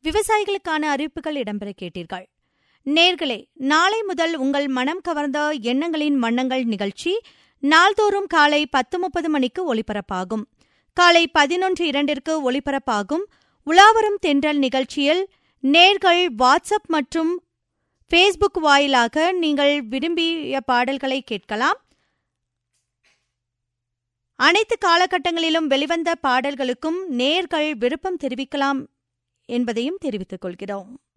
விவசாயிகளுக்கான அறிவிப்புகள் இடம்பெற கேட்டீர்கள் நேர்களே நாளை முதல் உங்கள் மனம் கவர்ந்த எண்ணங்களின் வண்ணங்கள் நிகழ்ச்சி நாள்தோறும் காலை பத்து முப்பது மணிக்கு ஒலிபரப்பாகும் காலை பதினொன்று இரண்டிற்கு ஒலிபரப்பாகும் உலாவரும் தென்றல் நிகழ்ச்சியில் நேர்கள் வாட்ஸ்அப் மற்றும் ஃபேஸ்புக் வாயிலாக நீங்கள் விரும்பிய பாடல்களை கேட்கலாம் அனைத்து காலகட்டங்களிலும் வெளிவந்த பாடல்களுக்கும் நேர்கள் விருப்பம் தெரிவிக்கலாம் என்பதையும் தெரிவித்துக் கொள்கிறோம்